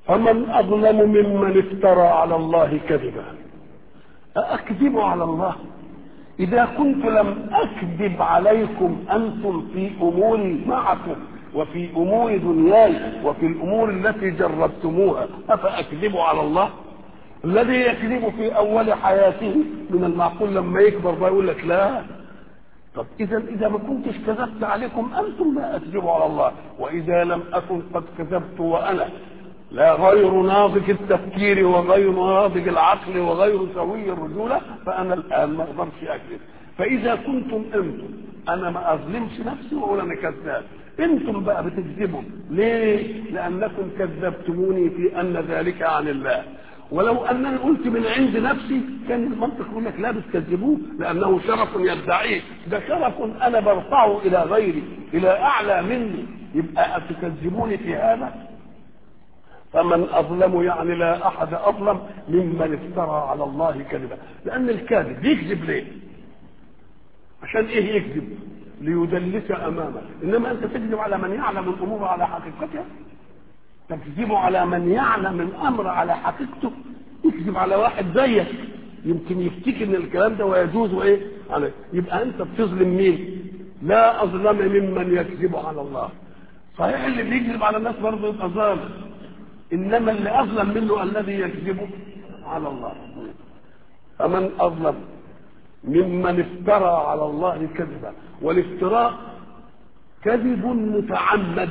فمن أظلم ممن افترى على الله كذبا أأكذب على الله إذا كنت لم أكذب عليكم أنتم في أموري معكم وفي أمور دنياي وفي الأمور التي جربتموها أفأكذب على الله الذي يكذب في أول حياته من المعقول لما يكبر بقى يقول لك لا طب إذا إذا ما كنتش كذبت عليكم أنتم لا أكذب على الله وإذا لم أكن قد كذبت وأنا لا غير ناضج التفكير وغير ناضج العقل وغير سوي الرجولة فأنا الآن ما أقدرش أكذب فإذا كنتم أنتم أنا ما أظلمش نفسي وأقول أنا كذاب أنتم بقى بتكذبوا ليه؟ لأنكم كذبتموني في أن ذلك عن الله ولو أنني قلت من عند نفسي كان المنطق يقول لك لا بتكذبوه لأنه شرف يدعيه ده شرف أنا برفعه إلى غيري إلى أعلى مني يبقى أتكذبوني في هذا فمن أظلم يعني لا أحد أظلم ممن افترى على الله كذبا لأن الكاذب يكذب ليه عشان إيه يكذب ليدلس أمامه إنما أنت تكذب على من يعلم الأمور على حقيقتها تكذب على من يعلم الأمر على حقيقته يكذب على واحد زيك يمكن يفتكر ان الكلام ده ويجوز ايه عليه يبقى انت بتظلم مين لا اظلم ممن يكذب على الله صحيح اللي بيكذب على الناس برضه يبقى ظالم انما اللي اظلم منه الذي يكذب على الله فمن اظلم ممن افترى على الله كذبا والافتراء كذب متعمد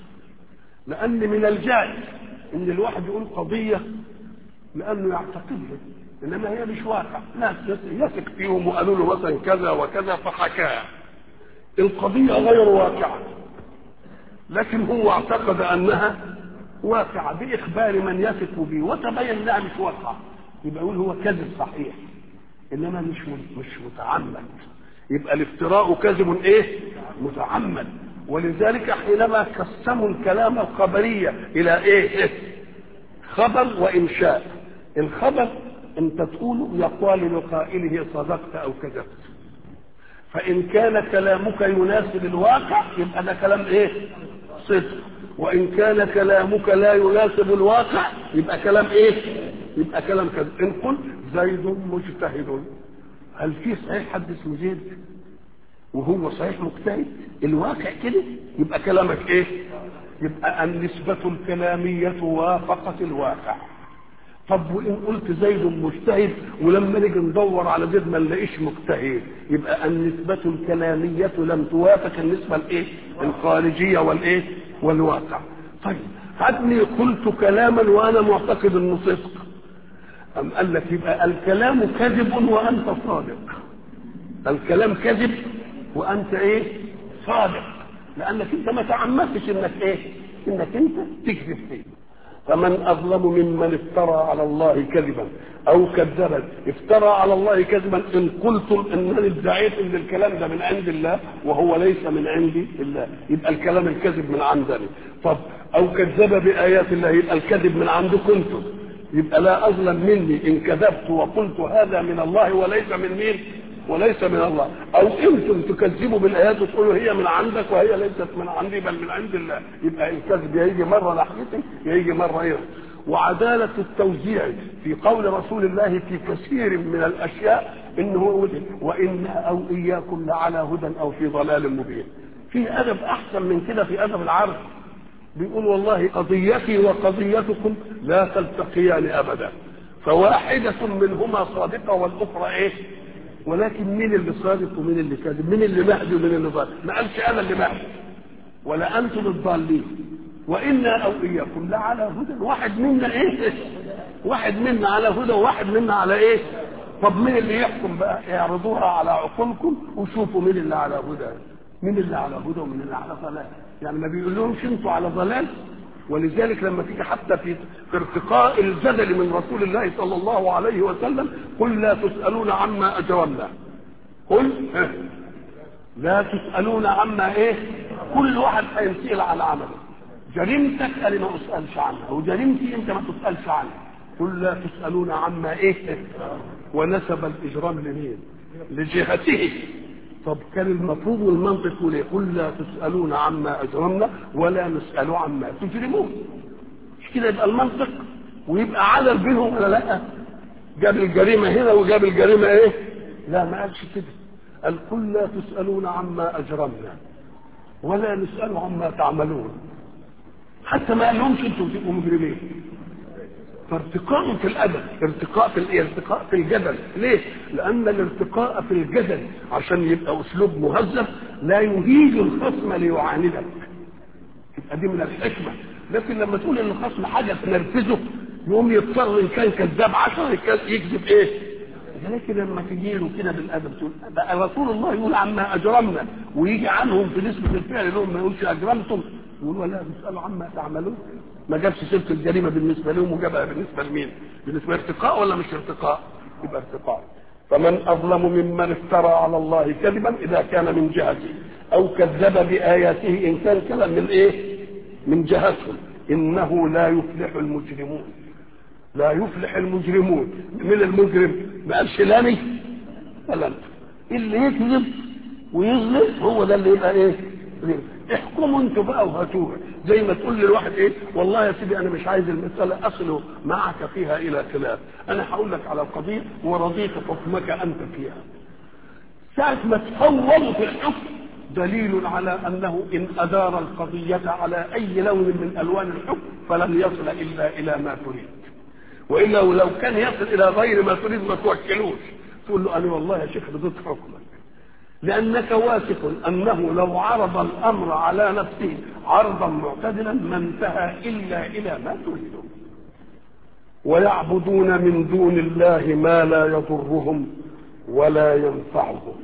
لان من الجائز ان الواحد يقول قضيه لانه يعتقدها انما هي مش واقع ناس يثق فيهم وقالوا له مثلا كذا وكذا فحكاها القضيه غير واقعه لكن هو اعتقد انها واقعه باخبار من يثق به وتبين انها مش واقعه يبقى يقول هو كذب صحيح انما مش مش متعمد يبقى الافتراء كذب ايه متعمد ولذلك حينما قسموا الكلام الخبريه الى ايه خبر وانشاء الخبر انت تقول يقال لقائله صدقت او كذبت فان كان كلامك يناسب الواقع يبقى ده كلام ايه صدق وان كان كلامك لا يناسب الواقع يبقى كلام ايه يبقى كلام كذب ان قلت زيد مجتهد هل في صحيح حد اسمه زيد وهو صحيح مجتهد الواقع كده يبقى كلامك ايه يبقى النسبة الكلامية وافقت الواقع طب وان قلت زيد مجتهد ولما نيجي ندور على زيد ما نلاقيش مجتهد يبقى النسبة الكلامية لم توافق النسبة الايه الخارجية والايه والواقع طيب هاتني قلت كلاما وانا معتقد انه صدق أم قال لك يبقى الكلام كذب وانت صادق الكلام كذب وانت ايه صادق لانك انت ما تعمدتش انك ايه انك انت تكذب فيه فمن اظلم ممن افترى على الله كذبا او كذبا افترى على الله كذبا ان قلتم انني ادعيت ان الكلام ده من عند الله وهو ليس من عندي الله يبقى الكلام الكذب من عندني طب او كذب بايات الله يبقى الكذب من عندكم انتم يبقى لا اظلم مني ان كذبت وقلت هذا من الله وليس من مين وليس من الله او انتم تكذبوا بالايات وتقولوا هي من عندك وهي ليست من عندي بل من عند الله يبقى الكذب يجي مره ناحيتي يجي مره ايه وعدالة التوزيع في قول رسول الله في كثير من الأشياء إنه وإنا أو إياكم لعلى هدى أو في ضلال مبين في أدب أحسن من كده في أدب العرض بيقول والله قضيتي وقضيتكم لا تلتقيان أبدا فواحدة منهما صادقة والأخرى إيه ولكن مين اللي صادق ومين اللي كاذب مين اللي مهدي ومين اللي ضال ما قالش انا اللي مهدي ولا انتم الضالين وانا او اياكم لعلى هدى واحد منا ايه واحد منا على هدى وواحد منا على ايه طب مين اللي يحكم بقى اعرضوها على عقولكم وشوفوا مين اللي على هدى مين اللي على هدى ومين اللي على ضلال يعني ما بيقول لهمش انتوا على ضلال ولذلك لما تيجي حتى في في ارتقاء الجدل من رسول الله صلى الله عليه وسلم قل لا تسألون عما أجرمنا قل لا تسألون عما ايه كل واحد هيسأل على عمله جريمتك انا ما اسألش عنها وجريمتي انت ما تسألش عنها قل لا تسألون عما ايه ونسب الإجرام لمين لجهته طب كان المفروض والمنطق يقول قل لا تسألون عما أجرمنا ولا نسأل عما تجرمون مش كده يبقى المنطق ويبقى عدل بينهم ولا لا جاب الجريمه هنا وجاب الجريمه ايه لا ما قالش كده قال قل لا تسالون عما اجرمنا ولا نسال عما تعملون حتى ما قالهمش انتوا بتبقوا مجرمين فارتقاء في الادب ارتقاء في الايه ارتقاء في الجدل ليه لان الارتقاء في الجدل عشان يبقى اسلوب مهذب لا يهيج الخصم ليعاندك يبقى دي من الحكمه لكن لما تقول ان الخصم حاجه تنرفزه يقوم يضطر ان كان كذاب عشرة يكذب ايه لكن لما تجي له كده بالادب تقول بقى رسول الله يقول عما اجرمنا ويجي عنهم في نسبه الفعل لهم ما يقولش اجرمتم يقول ولا بيسالوا عما تعملون ما جابش سيره الجريمه بالنسبه لهم وجابها بالنسبه لمين؟ بالنسبه ارتقاء ولا مش ارتقاء؟ يبقى ارتقاء فمن اظلم ممن افترى على الله كذبا اذا كان من جهته او كذب باياته ان كان كلام من ايه؟ من جهتهم انه لا يفلح المجرمون لا يفلح المجرمون من المجرم ما قالش لاني ولا انت اللي يكذب ويظلم هو ده اللي يبقى ايه احكموا انتوا بقى وهاتوها زي ما تقول للواحد ايه والله يا سيدي انا مش عايز المساله اصل معك فيها الى خلاف انا هقول لك على القضيه ورضيت حكمك انت فيها ساعه ما تفوض في الحكم دليل على انه ان ادار القضيه على اي لون من الوان الحكم فلن يصل الا الى ما تريد والا ولو كان يصل الى غير ما تريد ما توكلوش تقول له انا والله يا شيخ رضيت حكمك لانك واثق انه لو عرض الامر على نفسه عرضا معتدلا ما انتهى الا الى ما تريده ويعبدون من دون الله ما لا يضرهم ولا ينفعهم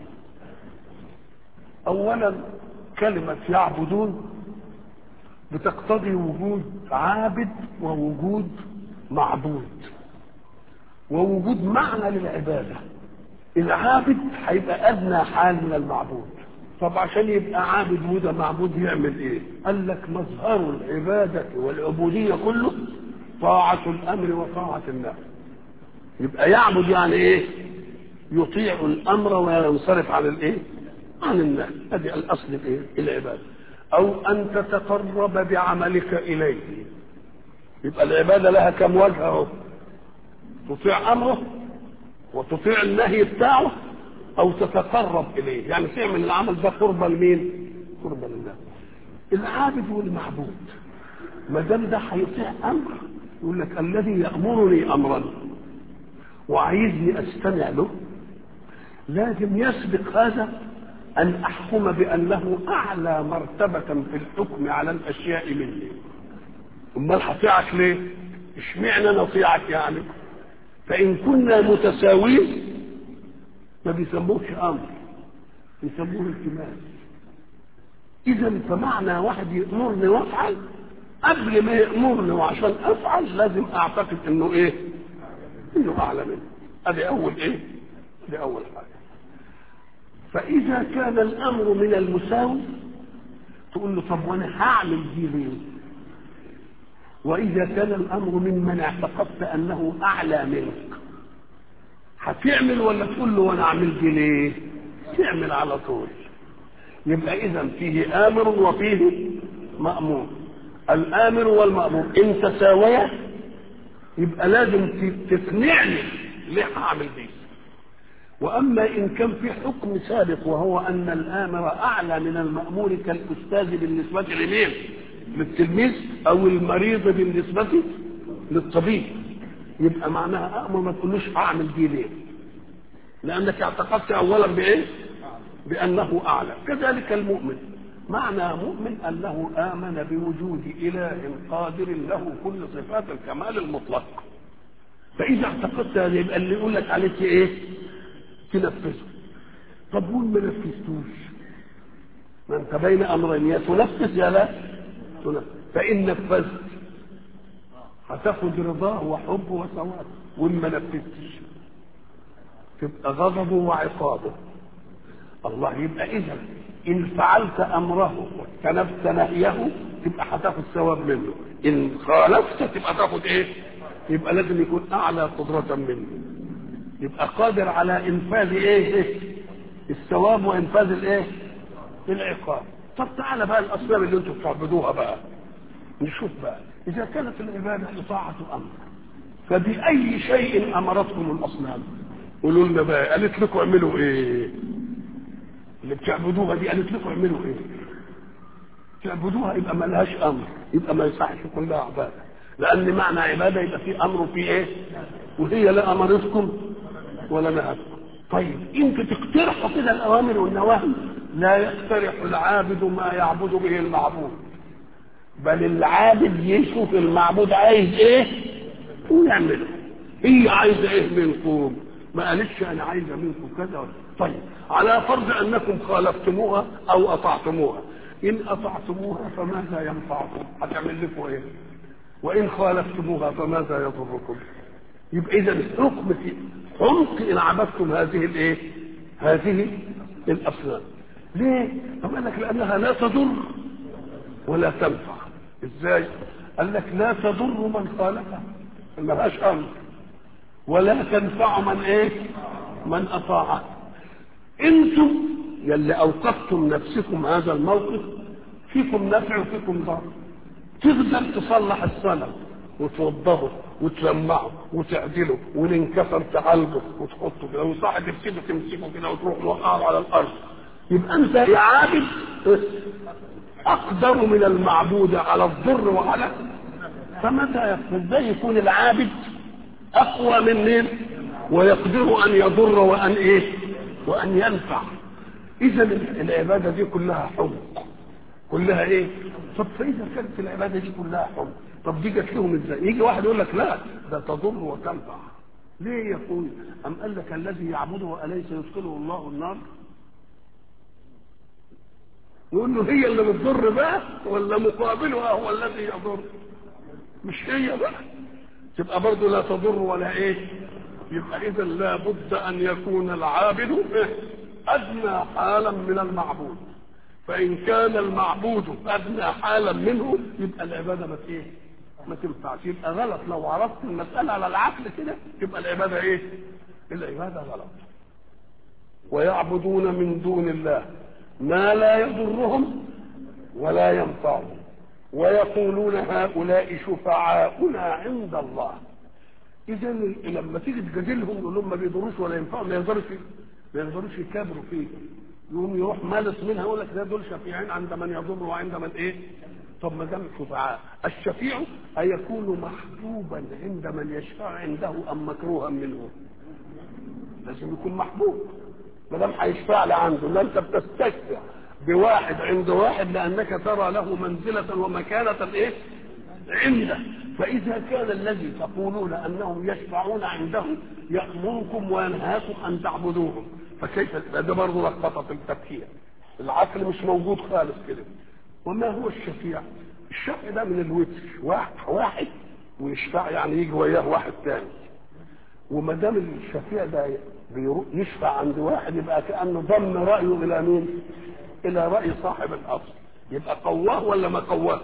اولا كلمه يعبدون بتقتضي وجود عابد ووجود معبود ووجود معنى للعباده العابد هيبقى ادنى حال من المعبود طب عشان يبقى عابد وده معبود يعمل ايه قال لك مظهر العباده والعبوديه كله طاعه الامر وطاعه النهي يبقى يعبد يعني ايه يطيع الامر وينصرف عن الايه عن النهي هذه الاصل الايه العباده او ان تتقرب بعملك اليه يبقى العباده لها كم وجه اهو تطيع امره وتطيع النهي بتاعه او تتقرب اليه يعني تعمل العمل ده قربا لمين قربا لله العابد والمعبود ما دام ده هيطيع امر يقول لك الذي يامرني امرا وعايزني استمع له لازم يسبق هذا ان احكم بانه اعلى مرتبه في الحكم على الاشياء مني امال هطيعك ليه اشمعنى نطيعك يعني فإن كنا متساوين ما بيسموهش أمر بيسموه التماس إذا فمعنى واحد يأمرني وأفعل قبل ما يأمرني وعشان أفعل لازم أعتقد إنه إيه؟ إنه أعلى منه أدي أول إيه؟ دي أول حاجة فإذا كان الأمر من المساوي تقول له طب وأنا هعمل دي ليه؟ وإذا كان الأمر ممن اعتقدت أنه أعلى منك هتعمل ولا تقول له وأنا أعمل دي ليه؟ تعمل على طول يبقى إذا فيه آمر وفيه مأمور الآمر والمأمور إن تساويا يبقى لازم تقنعني ليه هعمل دي وأما إن كان في حكم سابق وهو أن الآمر أعلى من المأمور كالأستاذ بالنسبة لمين؟ للتلميذ او المريض بالنسبه للطبيب يبقى معناها امر ما تقولوش اعمل دي ليه لانك اعتقدت اولا بايه بانه اعلى كذلك المؤمن معنى مؤمن انه امن بوجود اله قادر له كل صفات الكمال المطلق فاذا اعتقدت هذا يبقى اللي يقول لك عليك ايه تنفذه طب وين ما نفذتوش ما انت بين امرين يا تنفذ يا لا تنفذ فإن نفذت هتاخد رضاه وحبه وثوابه وإن ما نفذتش تبقى غضبه وعقابه الله يبقى إذا إن فعلت أمره واجتنبت نهيه تبقى هتاخد ثواب منه إن خالفت تبقى تاخد إيه؟ يبقى لازم يكون أعلى قدرة منه يبقى قادر على إنفاذ إيه؟ إيه؟ الثواب وإنفاذ الإيه؟ العقاب طب تعالى بقى الاصنام اللي انتم بتعبدوها بقى نشوف بقى إذا كانت العبادة إطاعة أمر فبأي شيء أمرتكم الأصنام قولوا لنا بقى قالت لكم اعملوا إيه اللي بتعبدوها دي قالت لكم اعملوا إيه تعبدوها يبقى ما لهاش أمر يبقى ما يصحش يكون لها عبادة لأن معنى عبادة يبقى في أمر وفي إيه وهي لا أمرتكم ولا نهتكم طيب انتوا تقترحوا كده الأوامر والنواهي لا يقترح العابد ما يعبد به المعبود بل العابد يشوف المعبود عايز ايه ويعمله هي عايزه ايه منكم ما قالتش انا عايزه منكم كذا ولا طيب على فرض انكم خالفتموها او اطعتموها ان اطعتموها فماذا ينفعكم هتعمل لكم ايه وان خالفتموها فماذا يضركم يبقى اذا الحكم في عمق ان عبدتم هذه الايه هذه الاصنام ليه طب قال لك لانها لا تضر ولا تنفع ازاي قال لك لا تضر من خالفها ما لهاش امر ولا تنفع من ايه من اطاعها انتم يلي اوقفتم نفسكم هذا الموقف فيكم نفع وفيكم ضر تقدر تصلح الصنم وتوضبه وتلمعه وتعدله والانكسر تعالجه وتحطه كده وصاحب تمسكه تمسكه كده وتروح موقعه على الارض يبقى انت يا عابد اقدر من المعبود على الضر وعلى فمتى ازاي يكون العابد اقوى من مين ويقدر ان يضر وان ايه وان ينفع اذا العباده دي كلها حب كلها ايه طب فاذا كانت العباده دي كلها حب طب دي جت لهم ازاي يجي واحد يقول لك لا ده تضر وتنفع ليه يقول ام قال لك الذي يعبده اليس يدخله الله النار يقول له هي اللي بتضر بقى ولا مقابلها هو الذي يضر مش هي بقى تبقى برضه لا تضر ولا ايه يبقى اذا لابد ان يكون العابد ادنى حالا من المعبود فان كان المعبود ادنى حالا منه يبقى العباده ما ايه ما تنفعش يبقى غلط لو عرفت المساله على العقل كده يبقى العباده ايه العباده غلط ويعبدون من دون الله ما لا يضرهم ولا ينفعهم ويقولون هؤلاء شفعاؤنا عند الله اذا لما تيجي تجادلهم يقول لهم ما بيضروش ولا ينفعهم ما يقدروش ما يقدروش يكابروا فيه يقوم يروح مالس منها يقول لك ده دول شفيعين عند من يضر وعند من ايه طب ما دام شفعاء الشفيع أيكون محبوبا عند من يشفع عنده ام مكروها منه لازم يكون محبوب ما دام هيشفع لي عنده لا انت بتستشفع بواحد عند واحد لانك ترى له منزله ومكانه ايه عنده فاذا كان الذي تقولون انهم يشفعون عنده يامركم وينهاكم ان تعبدوهم فكيف ده برضه لخبطه في التفكير العقل مش موجود خالص كده وما هو الشفيع الشفع ده من الوتر واحد واحد ويشفع يعني يجي وياه واحد تاني وما دام الشفيع ده يشفع عند واحد يبقى كانه ضم رايه الى مين؟ الى راي صاحب الاصل يبقى قواه ولا ما قواه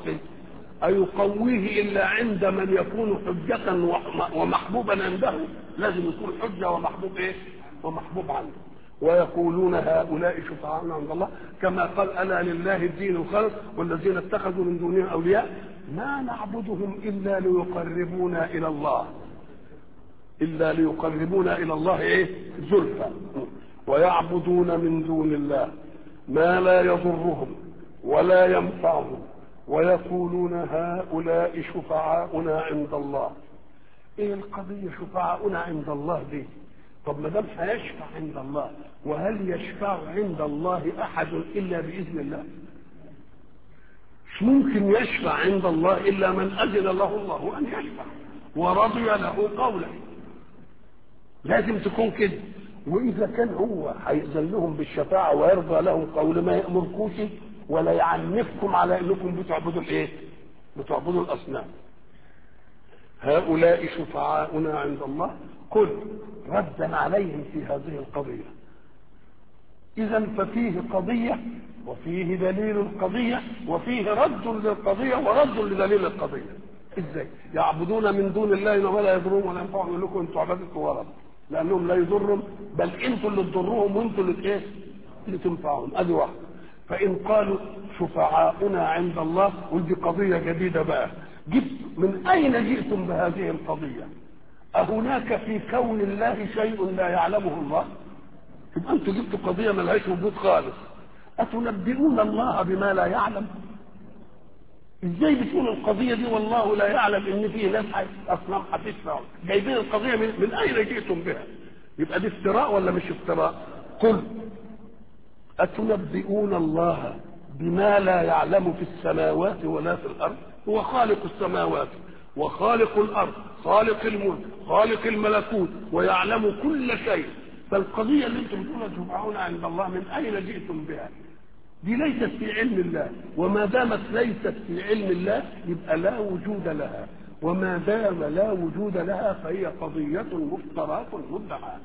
أيقويه إلا عند من يكون حجة ومحبوبا عنده لازم يكون حجة ومحبوب إيه؟ ومحبوب عنده ويقولون هؤلاء شفعاؤنا عند الله كما قال ألا لله الدين الخلق والذين اتخذوا من دونه أولياء ما نعبدهم إلا ليقربونا إلى الله إلا ليقربونا إلى الله إيه؟ زلفى ويعبدون من دون الله ما لا يضرهم ولا ينفعهم ويقولون هؤلاء شفعاؤنا عند الله ايه القضية شفعاؤنا عند الله دي طب ما دام هيشفع عند الله وهل يشفع عند الله احد الا باذن الله مش ممكن يشفع عند الله الا من اذن له الله ان يشفع ورضي له قولا لازم تكون كده واذا كان هو هيأذن لهم بالشفاعه ويرضى لهم قول ما يامركوش ولا يعنفكم على انكم بتعبدوا الايه بتعبدوا الاصنام هؤلاء شفعاؤنا عند الله قل ردا عليهم في هذه القضيه اذا ففيه قضيه وفيه دليل القضيه وفيه رد للقضيه ورد لدليل القضيه ازاي يعبدون من دون الله ولا يضرون ولا ينفعون يقول لكم انتوا عباده ورد لانهم لا يضرهم بل انتوا اللي تضروهم وانتوا اللي ايه اللي تنفعهم ادي واحده فإن قالوا شفعاؤنا عند الله ودي قضية جديدة بقى جبت من اين جئتم بهذه القضيه أهناك في كون الله شيء لا يعلمه الله يبقى انتوا جبتوا قضيه ملهاش وجود خالص اتنبئون الله بما لا يعلم ازاي بتقول القضيه دي والله لا يعلم ان في ناس اصنام هتشفع جايبين القضيه من, من اين جئتم بها يبقى دي افتراء ولا مش افتراء قل اتنبئون الله بما لا يعلم في السماوات ولا في الارض هو خالق السماوات وخالق الارض خالق الملك خالق الملكوت ويعلم كل شيء فالقضية اللي انتم بتقولها تبعون عند الله من أين جئتم بها دي ليست في علم الله وما دامت ليست في علم الله يبقى لا وجود لها وما دام لا وجود لها فهي قضية مفترات مدعاة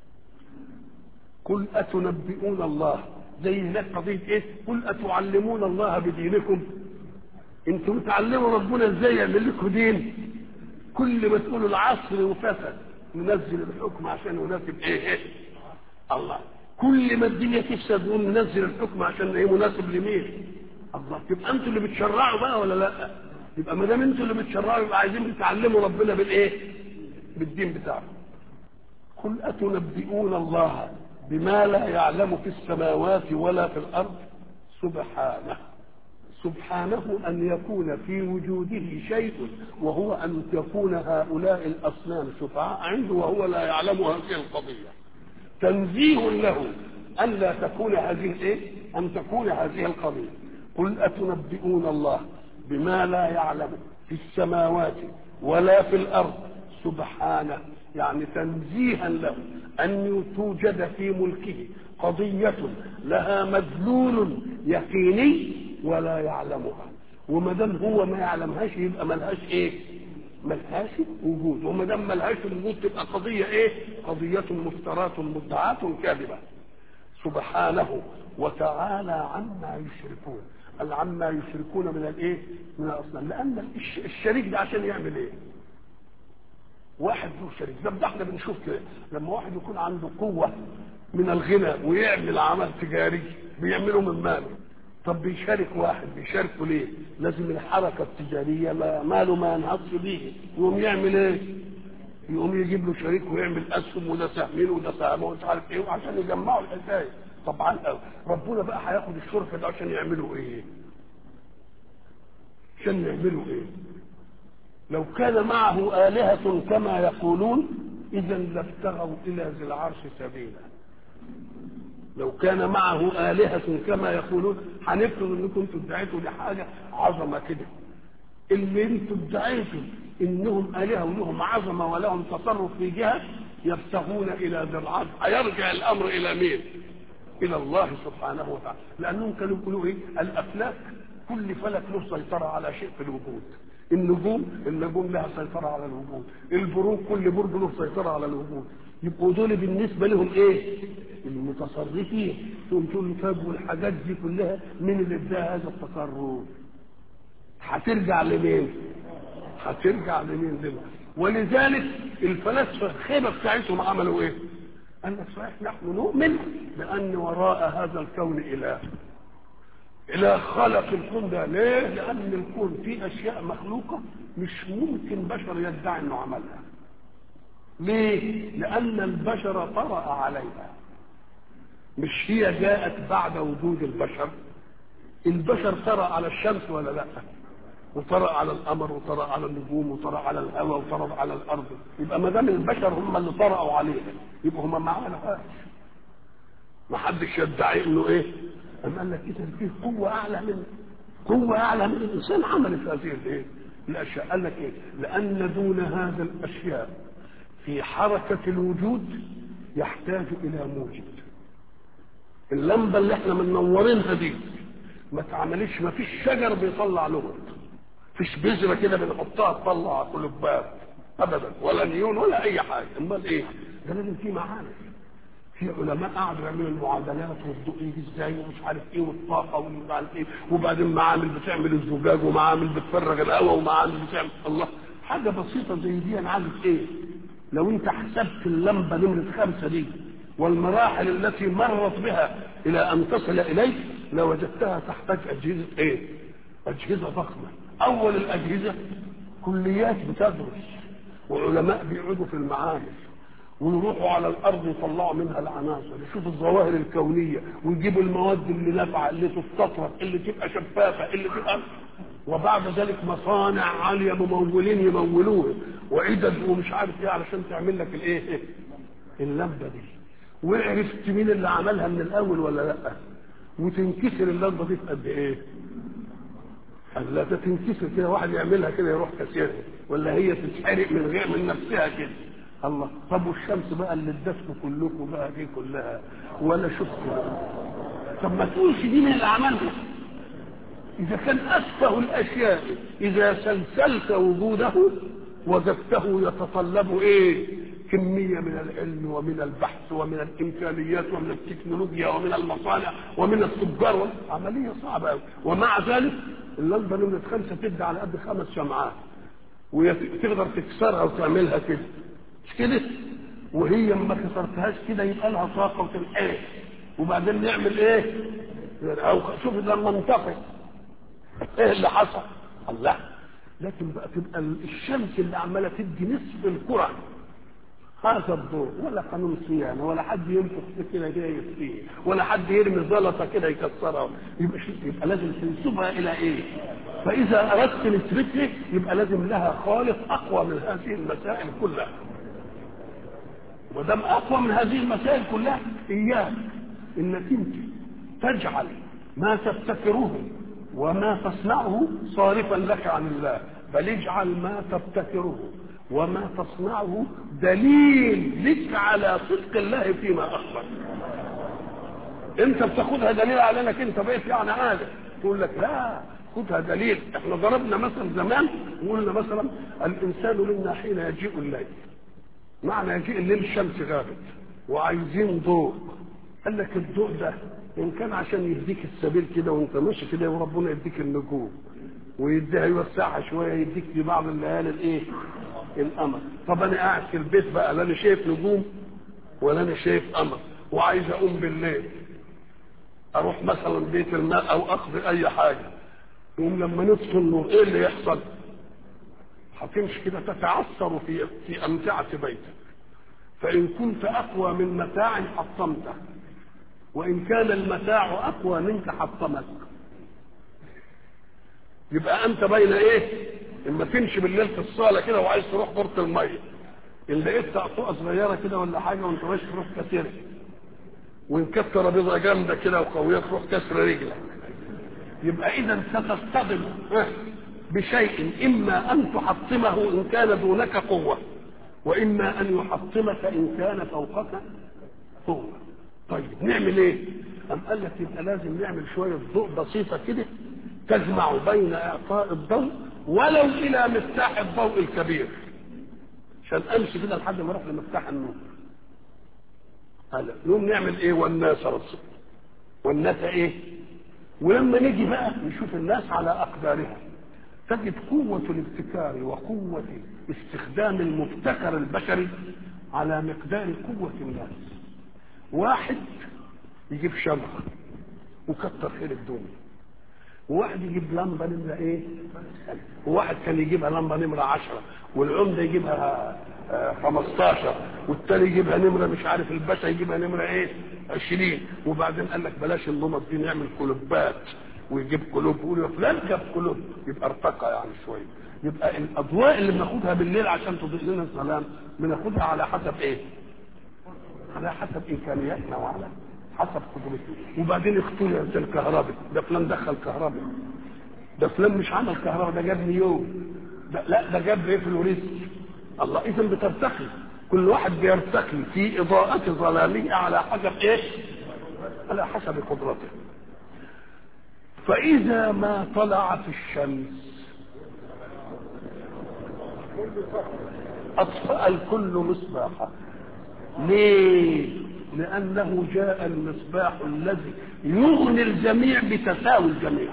قل أتنبئون الله زي هناك قضية ايه قل أتعلمون الله بدينكم انتم تعلموا ربنا ازاي يعمل لكم دين كل ما تقولوا العصر وفسد ننزل الحكم عشان يناسب ايه, إيه؟ الله كل ما الدنيا تفسد نقول ننزل الحكم عشان ايه مناسب لمين الله يبقى انتوا اللي بتشرعوا بقى ولا لا يبقى ما دام انتوا اللي بتشرعوا يبقى عايزين تتعلموا ربنا بالايه بالدين بتاعكم قل اتنبئون الله بما لا يعلم في السماوات ولا في الارض سبحانه سبحانه أن يكون في وجوده شيء وهو أن يكون هؤلاء الأصنام شفعاء عنده وهو لا يعلم هذه القضية تنزيه له أن لا تكون هذه الإيه؟ أن تكون هذه القضية قل أتنبئون الله بما لا يعلم في السماوات ولا في الأرض سبحانه يعني تنزيها له أن توجد في ملكه قضية لها مدلول يقيني ولا يعلمها وما دام هو ما يعلمهاش يبقى ملهاش ايه ملهاش وجود وما دام ملهاش وجود تبقى قضيه ايه قضيه مفترات مدعاه كاذبه سبحانه وتعالى عما يشركون قال عما يشركون من الايه من الاصنام لان الشريك ده عشان يعمل ايه واحد له شريك ده احنا بنشوف كده لما واحد يكون عنده قوه من الغنى ويعمل عمل تجاري بيعمله من ماله طب بيشارك واحد بيشاركه ليه لازم الحركة التجارية ما ماله ما ينهضش بيه يقوم يعمل ايه يقوم يجيب له شريك ويعمل اسهم وده سهمين وده سهم ومش عارف ايه وعشان يجمعوا الحكايه طبعا ربنا بقى هياخد الشركه ده عشان يعملوا ايه عشان يعملوا ايه لو كان معه آلهة كما يقولون إذا لابتغوا إلى ذي العرش سبيلا لو كان معه آلهة كما يقولون هنفرض انكم انتوا ادعيتوا لحاجة عظمة كده اللي انتوا ادعيتوا انهم آلهة ولهم عظمة ولهم تصرف في جهة يبتغون إلى ذي العرش هيرجع الأمر إلى مين؟ إلى الله سبحانه وتعالى لأنهم كانوا يقولوا إيه؟ الأفلاك كل فلك له سيطرة على شيء في الوجود النجوم النجوم لها سيطرة على الوجود البروج كل برج له سيطرة على الوجود يبقوا دول بالنسبة لهم ايه المتصرفين تقوم تقول طب والحاجات دي كلها مين اللي اداها هذا التصرف هترجع لمين هترجع لمين لنا ولذلك الفلاسفه الخيبه بتاعتهم عملوا ايه قال لك صحيح نحن نؤمن بان وراء هذا الكون اله اله خلق الكون ده ليه لان الكون فيه اشياء مخلوقه مش ممكن بشر يدعي انه عملها ليه لان البشر طرأ عليها مش هي جاءت بعد وجود البشر البشر طرأ على الشمس ولا لا وطرأ على القمر وطرأ على النجوم وطرأ على الهواء وطرأ على الارض يبقى ما دام البشر هم اللي طرأوا عليها يبقى هم ما عملوهاش ما حدش يدعي انه ايه أم قال لك اذا فيه قوه اعلى من قوه اعلى من الانسان عملت هذه الايه الاشياء قال لك ايه لان دون هذا الاشياء في حركه الوجود يحتاج الى موجد اللمبه اللي احنا منورينها دي ما تعملش ما فيش شجر بيطلع لغط فيش بذره كده بنحطها تطلع كلوبات ابدا ولا نيون ولا اي حاجه امال ايه ده لازم في معارف في علماء قعدوا يعملوا المعادلات والضوء يجي ازاي ومش عارف ايه والطاقه ومش عارف ايه وبعدين معامل بتعمل الزجاج ومعامل بتفرغ الهواء ومعامل بتعمل الله حاجه بسيطه زي دي انا عايز ايه لو انت حسبت اللمبه نمره خمسه دي والمراحل التي مرت بها الى ان تصل اليك لوجدتها تحتاج اجهزه ايه؟ اجهزه ضخمه اول الاجهزه كليات بتدرس وعلماء بيقعدوا في المعامل ويروحوا على الارض يطلعوا منها العناصر يشوفوا الظواهر الكونيه ويجيبوا المواد اللي نافعه اللي تستطرد اللي تبقى شفافه اللي تبقى وبعد ذلك مصانع عاليه ممولين يمولوها وعدد ومش عارف ايه علشان تعمل لك الايه اللمبه دي وعرفت مين اللي عملها من الاول ولا لا وتنكسر اللمبه دي في قد ايه قال لا ده تنكسر كده واحد يعملها كده يروح كسرها ولا هي تتحرق من غير من نفسها كده الله طب والشمس بقى اللي ادتكم كلكم بقى دي كلها ولا شفتوا طب ما تقولش دي من اللي عملها اذا كان اسفه الاشياء اذا سلسلت وجوده وجدته يتطلب ايه كمية من العلم ومن البحث ومن الإمكانيات ومن التكنولوجيا ومن المصانع ومن التجار عملية صعبة أوي ومع ذلك اللمبة نمرة خمسة تدي على قد خمس شمعات وتقدر تكسرها وتعملها كده مش كده وهي ما كسرتهاش كده يبقى لها طاقة وتنحرق وبعدين نعمل ايه او شوف لما انتقل ايه اللي حصل الله لكن بقى تبقى الشمس اللي عماله تدي نصف الكره هذا الضوء ولا قانون صيانه ولا حد ينفخ كده كده يطفيه ولا حد يرمي زلطه كده يكسرها يبقى شو يبقى لازم تنسبها الى ايه؟ فاذا اردت نسبتها يبقى لازم لها خالق اقوى من هذه المسائل كلها. ودام اقوى من هذه المسائل كلها اياك انك انت تجعل ما تبتكره وما تصنعه صارفا لك عن الله بل اجعل ما تبتكره وما تصنعه دليل لك على صدق الله فيما اخبر انت بتاخدها دليل على انك انت بقيت يعني عالم تقول لك لا خدها دليل احنا ضربنا مثلا زمان وقلنا مثلا الانسان منا حين يجيء الليل معنى يجيء الليل الشمس غابت وعايزين ضوء قال لك الضوء ده ان كان عشان يهديك السبيل كده وانت ماشي كده وربنا يديك النجوم ويديها يوسعها شويه يديك في بعض الليالي الايه؟ القمر طب انا قاعد في البيت بقى لا انا شايف نجوم ولا انا شايف قمر وعايز اقوم بالليل اروح مثلا بيت الماء او اقضي اي حاجه يقوم لما نطفي النور ايه اللي يحصل؟ هتمشي كده تتعثر في في امتعه بيتك فان كنت اقوى من متاع حطمته وان كان المتاع اقوى منك حطمك يبقى انت بين ايه اما تمشي بالليل في الصاله كده وعايز تروح دورة الميه ان لقيت طقطقه صغيره كده ولا حاجه وانت ماشي تروح كسرها وان كانت ترابيزه جامده كده وقويه تروح كسر رجلك يبقى اذا ستصطدم بشيء اما ان تحطمه ان كان دونك قوه واما ان يحطمك ان كان فوقك قوه طيب نعمل ايه ام قال لك يبقى لازم نعمل شويه ضوء بسيطه كده تجمع بين اعطاء الضوء ولو الى مفتاح الضوء الكبير عشان امشي كده لحد ما اروح لمفتاح النور هلا نقوم نعمل ايه والناس رسل والناس ايه ولما نيجي بقى نشوف الناس على اقدارها تجد قوة الابتكار وقوة استخدام المبتكر البشري على مقدار قوة الناس واحد يجيب شمعة وكتر خير الدنيا وواحد يجيب لمبه نمره ايه؟ وواحد كان يجيبها لمبه نمره 10 والعمده يجيبها 15 والتاني يجيبها نمره مش عارف الباشا يجيبها نمره ايه؟ 20 وبعدين قال لك بلاش اللمط دي نعمل كلوبات ويجيب كلوب يقول يا فلان جاب كلوب يبقى ارتقى يعني شويه يبقى الاضواء اللي بناخدها بالليل عشان تضيء لنا الظلام بناخدها على حسب ايه؟ على حسب امكانياتنا وعلى حسب قدرته وبعدين اختلف الكهرباء ده فلان دخل كهرباء ده فلان مش عمل كهرباء ده جاب نيوم ده لا ده جاب ايه فلوريس الله اذا بترتقي كل واحد بيرتقي في اضاءة ظلامية على حسب ايه على حسب قدرته فاذا ما طلعت الشمس اطفأ الكل مصباحه ليه لأنه جاء المصباح الذي يغني الجميع بتساوي الجميع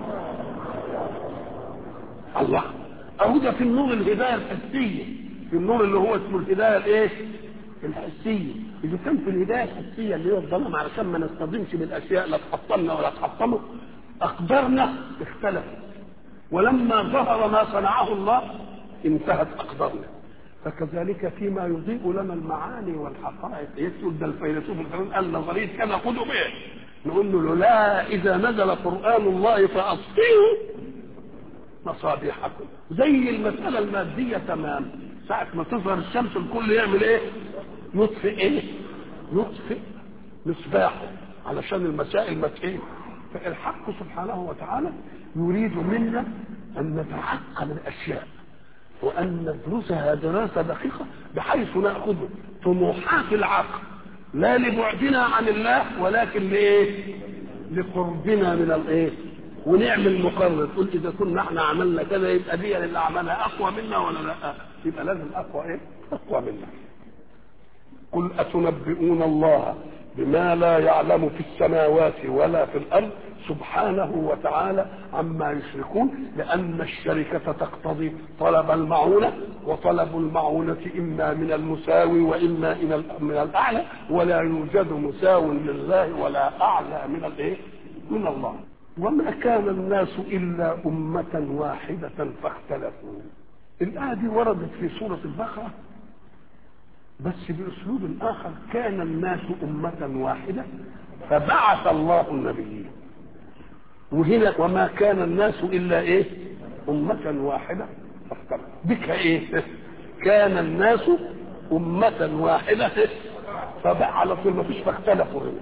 الله أهو ده في النور الهداية الحسية في النور اللي هو اسمه الهداية الايه الحسية إذا كان في الهداية الحسية اللي هي الظلام علشان ما نصطدمش بالأشياء لا تحطمنا ولا تحطمه أقدارنا اختلفت ولما ظهر ما صنعه الله انتهت اقدارنا فكذلك فيما يضيء لنا المعاني والحقائق يقول ده الفيلسوف الفلان قال نظريه كذا خذوا به نقول له لا اذا نزل قران الله فاطفئوا مصابيحكم زي المساله الماديه تمام ساعه ما تظهر الشمس الكل يعمل ايه يطفئ ايه يطفئ مصباحه علشان المسائل ما ايه فالحق سبحانه وتعالى يريد منا ان نتعقل الاشياء وان ندرسها دراسه دقيقه بحيث ناخذ طموحات العقل لا لبعدنا عن الله ولكن لايه؟ لقربنا من الايه؟ ونعمل مقرر تقول اذا كنا احنا عملنا كذا يبقى دي اللي عملها اقوى منا ولا لا؟ يبقى لازم اقوى ايه؟ اقوى منا. قل اتنبئون الله بما لا يعلم في السماوات ولا في الارض سبحانه وتعالى عما يشركون لان الشركه تقتضي طلب المعونه وطلب المعونه اما من المساوي واما من الاعلى ولا يوجد مساو لله ولا اعلى من الايه؟ من الله وما كان الناس الا امه واحده فاختلفوا الايه دي وردت في سوره البقره بس باسلوب اخر كان الناس امه واحده فبعث الله النبيين وهنا وما كان الناس الا ايه امه واحده فاختلفوا بك ايه كان الناس امه واحده فبقى على طول ما فيش فاختلفوا هنا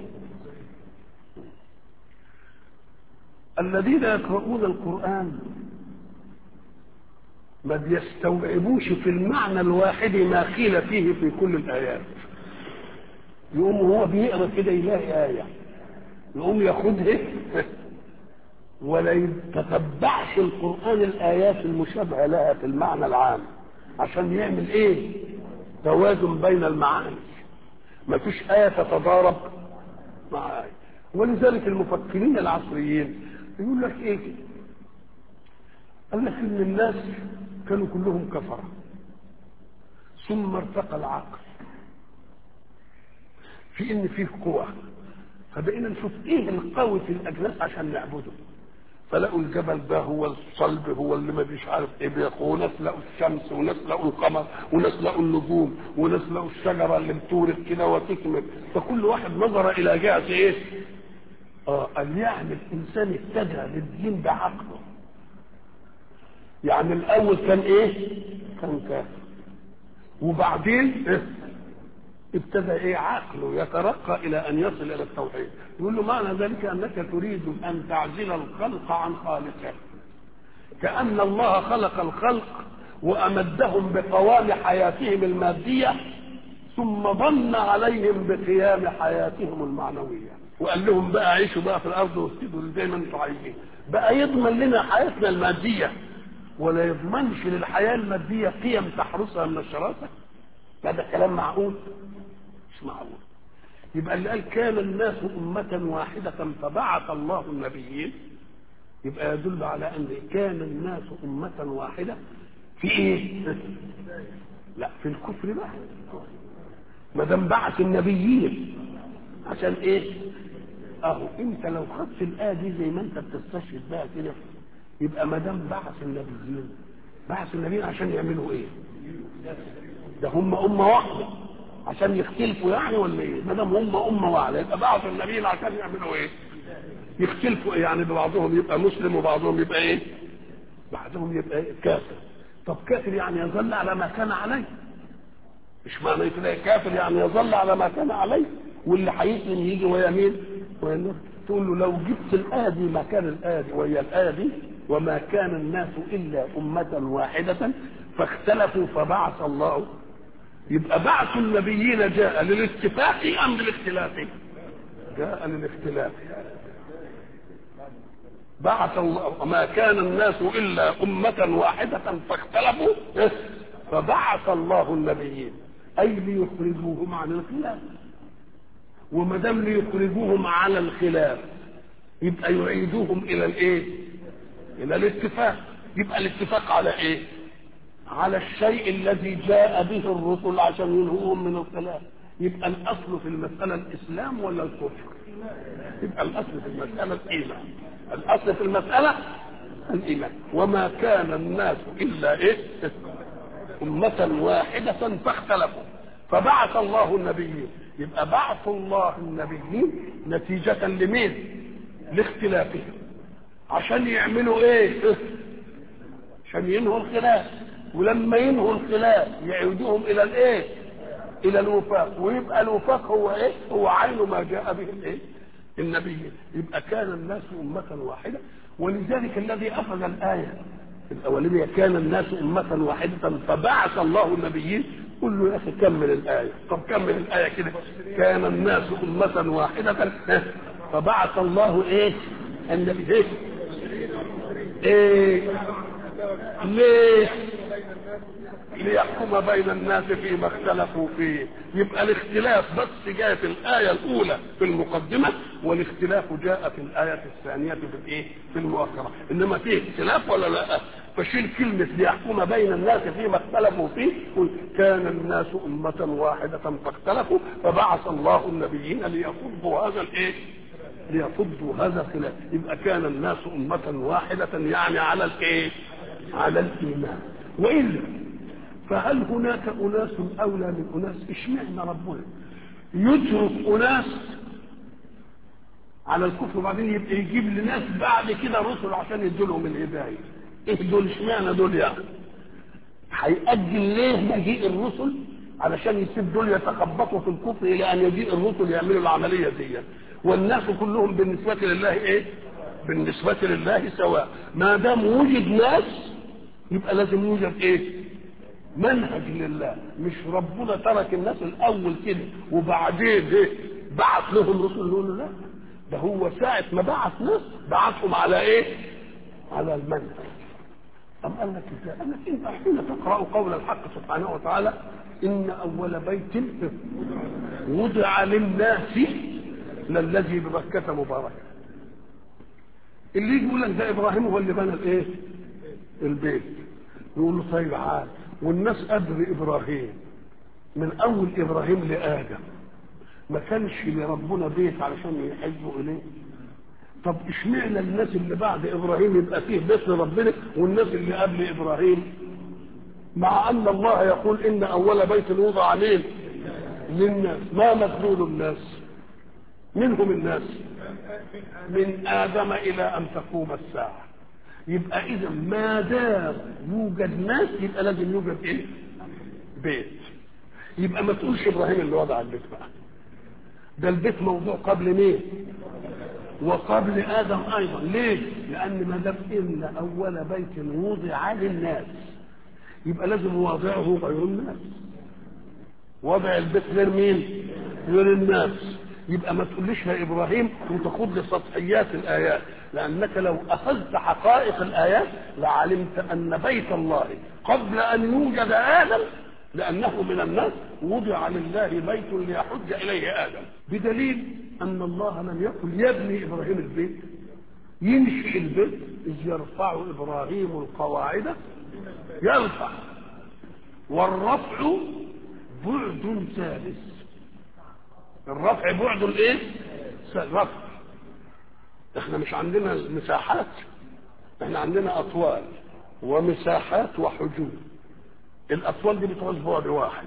الذين يقرؤون القران ما بيستوعبوش في المعنى الواحد ما قيل فيه في كل الآيات يقوم هو بيقرا كده يلاقي آية يقوم ياخدها ولا يتتبعش القرآن الآيات المشابهة لها في المعنى العام عشان يعمل إيه؟ توازن بين المعاني ما فيش آية تتضارب مع آية ولذلك المفكرين العصريين يقول لك إيه كده؟ قال لك إن الناس كانوا كلهم كفرة ثم ارتقى العقل في ان فيه قوة فبقينا نشوف ايه القوي في الاجناس عشان نعبده فلقوا الجبل ده هو الصلب هو اللي ما فيش عارف ايه بيقوا وناس لقوا الشمس وناس لقوا القمر وناس لقوا النجوم وناس لقوا الشجره اللي بتورث كده وتكمل فكل واحد نظر الى جهه ايه؟ اه قال يعني الانسان اتجه للدين بعقله يعني الاول كان ايه كان كافر وبعدين إيه؟ ابتدى ايه عقله يترقى الى ان يصل الى التوحيد يقول له معنى ذلك انك تريد ان تعزل الخلق عن خالقه كان الله خلق الخلق وامدهم بقوام حياتهم الماديه ثم ظن عليهم بقيام حياتهم المعنويه وقال لهم بقى عيشوا بقى في الارض واسجدوا زي ما انتم عايزين بقى يضمن لنا حياتنا الماديه ولا يضمنش للحياة المادية قيم تحرسها من الشراسة هذا كلام معقول مش معقول يبقى اللي قال كان الناس أمة واحدة فبعث الله النبيين يبقى يدل على أن كان الناس أمة واحدة في إيه؟ لا في الكفر بقى ما دام بعث النبيين عشان إيه؟ أهو أنت لو خدت الآية دي زي ما أنت بتستشهد بقى كده يبقى ما دام بعث النبيين بعث النبيين عشان يعملوا ايه؟ ده هم امه واحده عشان يختلفوا يعني ولا ايه؟ ما دام هم امه واحده يبقى بعث النبيين عشان يعملوا ايه؟ يختلفوا يعني بعضهم يبقى مسلم وبعضهم يبقى ايه؟ بعضهم يبقى إيه؟ كافر طب كافر يعني يظل على ما كان عليه مش معنى كده كافر يعني يظل على ما كان عليه واللي هيسلم يجي ويمين وينور تقول له لو جبت الآية دي مكان الآية دي وهي الآية دي وما كان الناس إلا أمة واحدة فاختلفوا فبعث الله يبقى بعث النبيين جاء للاتفاق أم للاختلاف جاء للاختلاف بعث الله ما كان الناس إلا أمة واحدة فاختلفوا فبعث الله النبيين أي ليخرجوهم عن الخلاف وما دام ليخرجوهم على الخلاف يبقى يعيدوهم الى الايه الى الاتفاق يبقى الاتفاق على ايه على الشيء الذي جاء به الرسل عشان ينهوهم من الخلاف يبقى الاصل في المساله الاسلام ولا الكفر يبقى الاصل في المساله الايمان الاصل في المساله الايمان وما كان الناس الا ايه أمة واحدة فاختلفوا فبعث الله النبيين يبقى بعث الله النبيين نتيجة لمين؟ لاختلافهم عشان يعملوا ايه؟ عشان ينهوا الخلاف ولما ينهوا الخلاف يعيدوهم الى الايه؟ الى الوفاق ويبقى الوفاق هو ايه؟ هو عين ما جاء به الايه؟ النبي يبقى كان الناس أمة واحدة ولذلك الذي أخذ الآية الأولية كان الناس أمة واحدة فبعث الله النبيين قل له يا أخي كمل الآية طب كمل الآية كده كان الناس أمة واحدة فبعث الله إيه النبي إيه إيه ليه ليحكم بين الناس فيما اختلفوا فيه يبقى الاختلاف بس جاء في الآية الأولى في المقدمة والاختلاف جاء في الآية الثانية في الإيه؟ في المؤخرة إنما فيه اختلاف ولا لا؟ فشيل كلمة ليحكم بين الناس فيما اختلفوا فيه قل كان الناس أمة واحدة فاختلفوا فبعث الله النبيين ليفضوا هذا الإيه؟ ليفضوا هذا الخلاف يبقى كان الناس أمة واحدة يعني على الإيه؟ على الإيمان وإلا فهل هناك أناس أولى من أناس اشمعنى ربنا يترك أناس على الكفر وبعدين يبقى يجيب لناس بعد كده رسل عشان يدولهم الهداية ايه دول اشمعنى دول يعني هيأجل ليه مجيء الرسل علشان يسيب دول يتخبطوا في الكفر الى ان يجيء الرسل يعملوا العمليه دي والناس كلهم بالنسبه لله ايه بالنسبه لله سواء ما دام وجد ناس يبقى لازم يوجد ايه منهج لله مش ربنا ترك الناس الاول كده وبعدين ايه بعث لهم رسل يقولوا لا ده هو ساعة ما بعث ناس بعثهم على ايه على المنهج أم قال لك ازاي؟ قال لك انت حين تقرأ قول الحق سبحانه وتعالى إن أول بيت وضع للناس للذي بمكة مباركة اللي يجي يقول لك ده إبراهيم هو اللي بنى الإيه؟ البيت يقول له طيب عاد والناس قبل ابراهيم من اول ابراهيم لادم ما كانش لربنا بيت علشان يحجوا اليه طب اشمعنى الناس اللي بعد ابراهيم يبقى فيه بيت لربنا والناس اللي قبل ابراهيم مع ان الله يقول ان اول بيت وضع عليه للناس ما مدلول الناس منهم الناس من ادم الى ان تقوم الساعه يبقى اذا ما دام يوجد ناس يبقى لازم يوجد ايه بيت يبقى ما تقولش ابراهيم اللي وضع البيت بقى ده البيت موضوع قبل مين وقبل ادم ايضا ليه لان ما دام ان اول بيت وضع للناس يبقى لازم واضعه غير الناس وضع البيت غير مين غير الناس يبقى ما تقوليش يا ابراهيم وتاخد لي سطحيات الايات لانك لو اخذت حقائق الايات لعلمت ان بيت الله قبل ان يوجد ادم لانه من الناس وضع لله بيت ليحج اليه ادم بدليل ان الله لم يقل يبني ابراهيم البيت ينشئ البيت اذ يرفع ابراهيم القواعد يرفع والرفع بعد ثالث الرفع بعد الايه رفع احنا مش عندنا مساحات احنا عندنا اطوال ومساحات وحجوم الاطوال دي بتعوز بعد واحد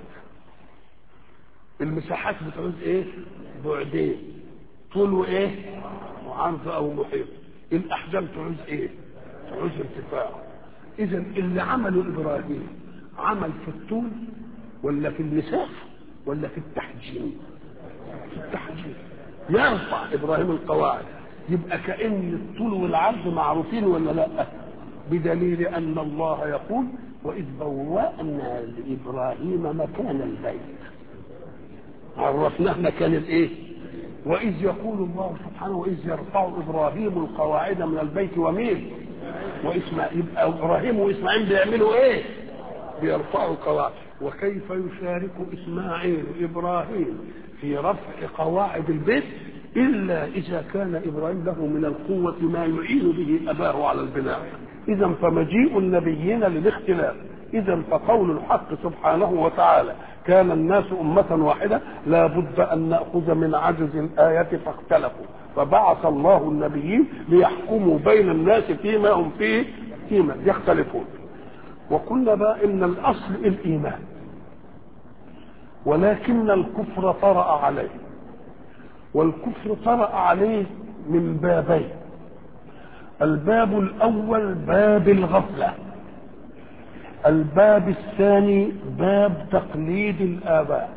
المساحات بتعوز ايه بعدين طول وايه وعرض او محيط الاحجام تعوز ايه تعوز ارتفاع اذا اللي عمله ابراهيم عمل في الطول ولا في المساحه ولا في التحجيم في التحجيم يرفع ابراهيم القواعد يبقى كان الطول والعرض معروفين ولا لا بدليل ان الله يقول واذ بوانا لابراهيم مكان البيت عرفناه مكان الايه واذ يقول الله سبحانه واذ يرفع ابراهيم القواعد من البيت ومين واسماعيل يبقى ابراهيم واسماعيل بيعملوا ايه بيرفعوا القواعد وكيف يشارك اسماعيل ابراهيم في رفع قواعد البيت الا اذا كان ابراهيم له من القوه ما يعين به اباه على البناء اذا فمجيء النبيين للاختلاف اذا فقول الحق سبحانه وتعالى كان الناس امه واحده لا بد ان ناخذ من عجز الايه فاختلفوا فبعث الله النبيين ليحكموا بين الناس فيما هم فيه فيما يختلفون وقلنا بقى ان الاصل الايمان ولكن الكفر طرأ عليه والكفر طرأ عليه من بابين الباب الاول باب الغفله الباب الثاني باب تقليد الاباء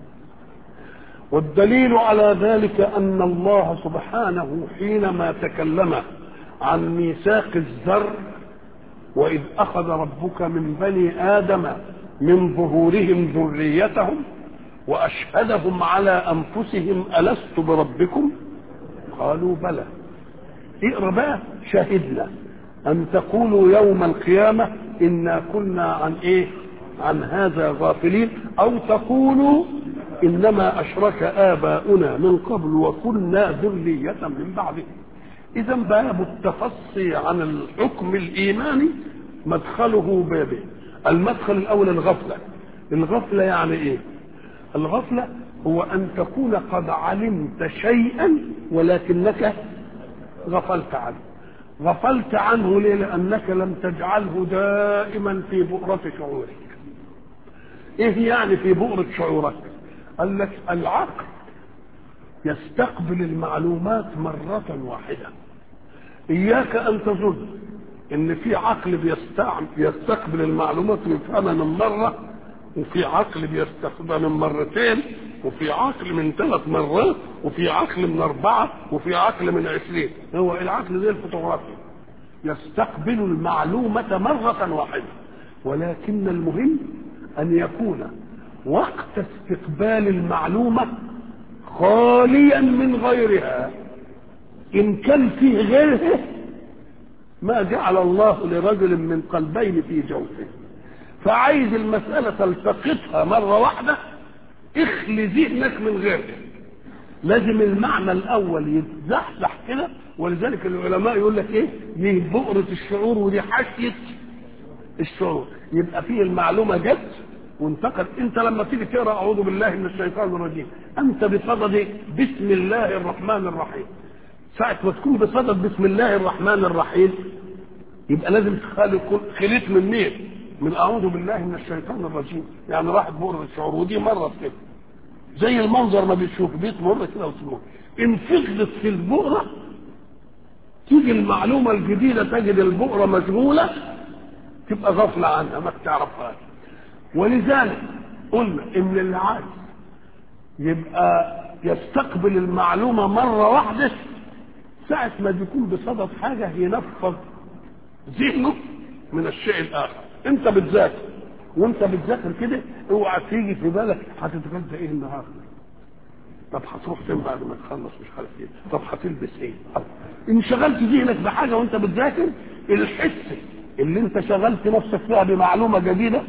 والدليل على ذلك ان الله سبحانه حينما تكلم عن ميثاق الذر واذ اخذ ربك من بني ادم من ظهورهم ذريتهم واشهدهم على انفسهم الست بربكم قالوا بلى اقرا بقى شهدنا ان تقولوا يوم القيامه انا كنا عن ايه عن هذا غافلين او تقولوا انما اشرك اباؤنا من قبل وكنا ذريه من بعدهم اذا باب التفصي عن الحكم الايماني مدخله بابه المدخل الاول الغفله الغفله يعني ايه الغفله هو ان تكون قد علمت شيئا ولكنك غفلت عنه غفلت عنه ليه لانك لم تجعله دائما في بؤره شعورك ايه يعني في بؤره شعورك قال لك العقل يستقبل المعلومات مرة واحدة إياك أن تظن إن في عقل بيستعمل يستقبل المعلومات ويفهمها من مرة وفي عقل بيستقبلها من مرتين وفي عقل من ثلاث مرات وفي عقل من أربعة وفي عقل من عشرين هو العقل زي الفوتوغرافيا يستقبل المعلومة مرة واحدة ولكن المهم أن يكون وقت استقبال المعلومة خاليا من غيرها إن كان فيه غيرها ما جعل الله لرجل من قلبين في جوفه فعايز المسألة تلتقطها مرة واحدة اخلي ذهنك من غيرها لازم المعنى الأول يتزحزح كده ولذلك العلماء يقول لك ايه دي بؤرة الشعور ودي حاشية الشعور يبقى فيه المعلومة جت وانتقل انت لما تيجي تقرا اعوذ بالله من الشيطان الرجيم انت بصدد بسم الله الرحمن الرحيم ساعة ما تكون بصدد بسم الله الرحمن الرحيم يبقى لازم تخلي خليت من مين؟ من اعوذ بالله من الشيطان الرجيم يعني راحت بؤرة الشعور ودي مرة كده زي المنظر ما بتشوف بيت مرة كده وتمر ان فضلت في البؤرة تيجي المعلومة الجديدة تجد البؤرة مشغولة تبقى غفلة عنها ما تعرفهاش ولذلك قلنا ان اللي عايز يبقى يستقبل المعلومه مره واحده ساعه ما بيكون بصدد حاجه ينفض ذهنه من الشيء الاخر انت بتذاكر وانت بتذاكر كده اوعى تيجي في بالك هتتغدى ايه النهارده طب هتروح فين بعد ما تخلص مش عارف ايه طب هتلبس ايه انشغلت ذهنك بحاجه وانت بتذاكر الحس اللي انت شغلت نفسك فيها بمعلومه جديده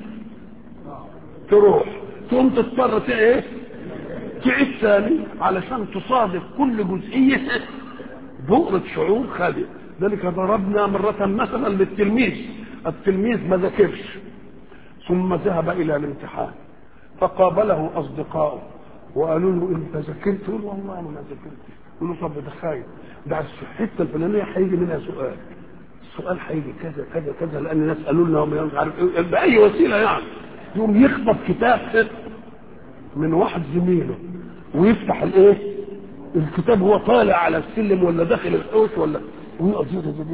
تروح تقوم تضطر ايه تعيد ثاني علشان تصادف كل جزئية بؤرة شعور خالية ذلك ضربنا مرة مثلا للتلميذ التلميذ ما ذاكرش ثم ذهب إلى الامتحان فقابله أصدقائه وقالوا له أنت ذاكرت؟ يقول والله أنا ما ذاكرتش يقول له طب ده خايف ده الحتة الفلانية هيجي منها سؤال السؤال هيجي كذا كذا كذا لأن الناس قالوا لنا ومش عارف إيه بأي وسيلة يعني يقوم يخطف كتاب من واحد زميله ويفتح الايه الكتاب هو طالع على السلم ولا داخل الحوش ولا ويقف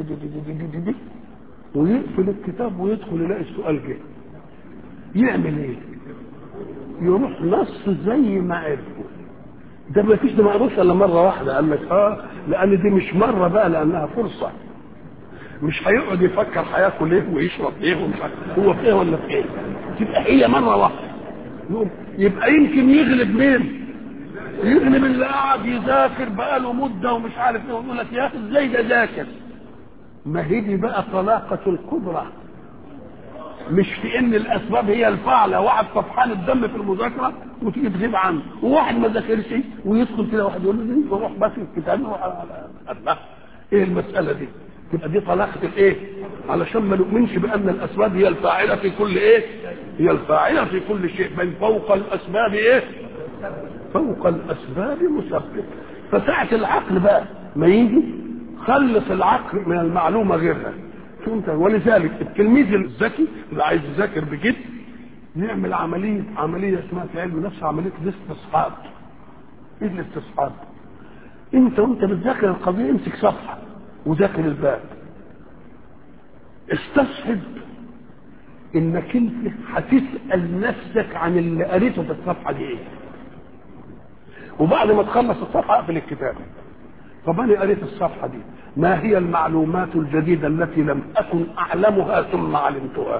ويقفل الكتاب ويدخل يلاقي السؤال جه يعمل ايه يروح نص زي ما عرفه ده ما فيش ده ما قروش الا مره واحده قال لك اه لان دي مش مره بقى لانها فرصه مش هيقعد يفكر هياكل ايه ويشرب ايه ومش عارف هو في ايه ولا في ايه تبقى هي مره واحده يبقى يمكن يغلب مين يغلب اللي قاعد يذاكر بقاله مده ومش عارف ايه ويقول لك يا اخي ازاي ده ذاكر ما هي دي بقى طلاقه القدره مش في ان الاسباب هي الفاعله واحد طفحان الدم في المذاكره وتيجي تغيب عنه وواحد ما ذاكرش ويدخل كده واحد يقول له ويروح ماسك الكتاب الله ايه المساله دي تبقى دي طلاقه الايه علشان ما نؤمنش بان الاسباب هي الفاعله في كل ايه هي الفاعله في كل شيء بل فوق الاسباب ايه فوق الاسباب مسبب فساعه العقل بقى ما يجي خلص العقل من المعلومه غيرها فهمت ولذلك التلميذ الذكي اللي عايز يذاكر بجد يعمل عمليه عمليه اسمها في علم النفس عمليه الاستصحاب ايه الاستصحاب؟ انت وانت بتذاكر القضيه امسك صفحه وذاكر الباب استصحب انك انت هتسال نفسك عن اللي قريته في الصفحه دي ايه وبعد ما تخلص الصفحه اقفل الكتاب طب انا قريت الصفحه دي ما هي المعلومات الجديده التي لم اكن اعلمها ثم علمتها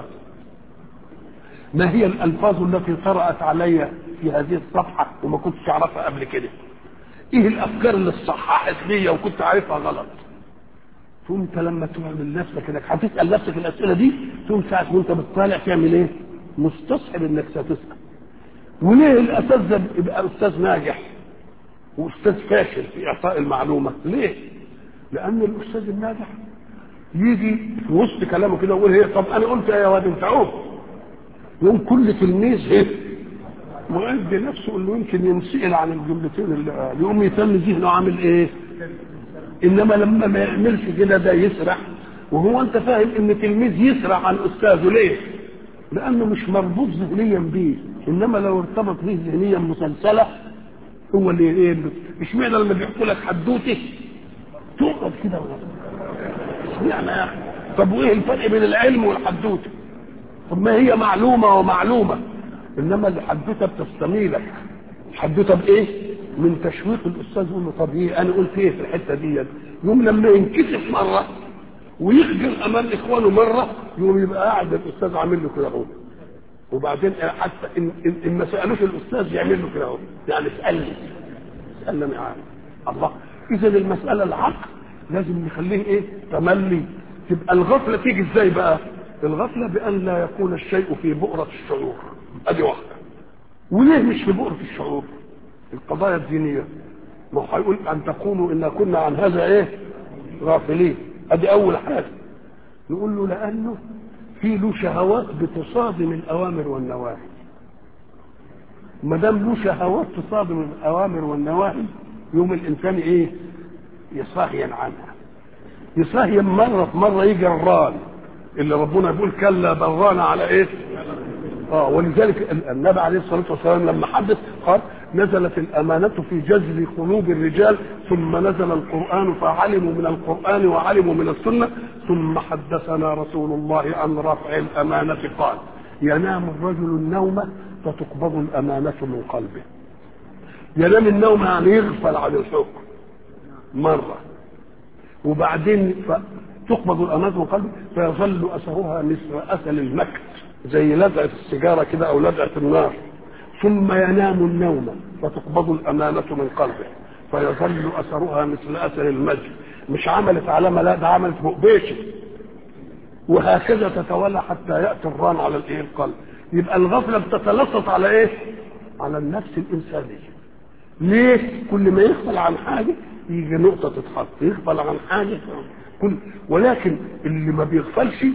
ما هي الالفاظ التي طرات علي في هذه الصفحه وما كنتش اعرفها قبل كده ايه الافكار اللي اصححت ليا وكنت عارفها غلط ثم انت لما تعمل نفسك انك هتسال نفسك الاسئله دي ثم ساعه وانت بتطالع تعمل ايه؟ مستصحب انك ستسال وليه الاساس ده يبقى استاذ ناجح واستاذ فاشل في اعطاء المعلومه ليه؟ لان الاستاذ الناجح يجي في وسط كلامه كده ويقول ايه طب انا قلت ايه يا واد انت عوف يوم كل تلميذ ايه معد نفسه انه يمكن ينسال عن الجملتين اللي يقوم يتم ذهنه عامل ايه؟ انما لما ما يعملش كده ده يسرح وهو انت فاهم ان تلميذ يسرح عن استاذه ليه؟ لانه مش مربوط ذهنيا بيه انما لو ارتبط به ذهنيا مسلسله هو اللي ايه اشمعنى لما بيحكوا لك حدوته تقعد كده اشمعنى يا اخي طب وايه الفرق بين العلم والحدوته؟ طب ما هي معلومه ومعلومه انما الحدوته بتستميلك الحدوته بايه؟ من تشويق الاستاذ يقول له طب ايه انا قلت ايه في الحته دي يوم لما ينكسف مره ويخجل امام اخوانه مره يقوم يبقى قاعد الاستاذ عامل له كده اهو وبعدين حتى ان, إن, إن ما سالوش الاستاذ يعمل له كده اهو يعني اسالني اسالني انا عارف الله اذا المساله العقل لازم نخليه ايه تملي تبقى الغفله تيجي ازاي بقى الغفله بان لا يكون الشيء في بؤره الشعور ادي واحده وليه مش في بؤره الشعور القضايا الدينيه ما هو هيقول ان تقولوا ان كنا عن هذا ايه غافلين ادي اول حاجه نقول له لانه في له شهوات بتصادم الاوامر والنواهي ما دام له شهوات تصادم الاوامر والنواهي يوم الانسان ايه يصهين عنها يصهين مره في مره يجي الران اللي ربنا يقول كلا بران على ايه اه ولذلك النبي عليه الصلاه والسلام لما حدث قال نزلت الامانه في جذب قلوب الرجال ثم نزل القران فعلموا من القران وعلموا من السنه ثم حدثنا رسول الله عن رفع الامانه قال ينام الرجل النوم فتقبض الامانه من قلبه ينام النوم يعني يغفل عن الحكم مره وبعدين تقبض الامانه من قلبه فيظل اثرها مثل اثر المكت زي لدعه السيجاره كده او لدعه النار ثم ينام النوم فتقبض الأمانة من قلبه فيظل أثرها مثل أثر المجد مش عملت علامة لا ده عملت فوق بيته وهكذا تتولى حتى يأتي الران على الإيه القلب يبقى الغفلة بتتلصق على إيه؟ على النفس الإنسانية ليه؟ كل ما يغفل عن حاجة يجي نقطة تتحط يغفل عن حاجة كل ولكن اللي ما بيغفلش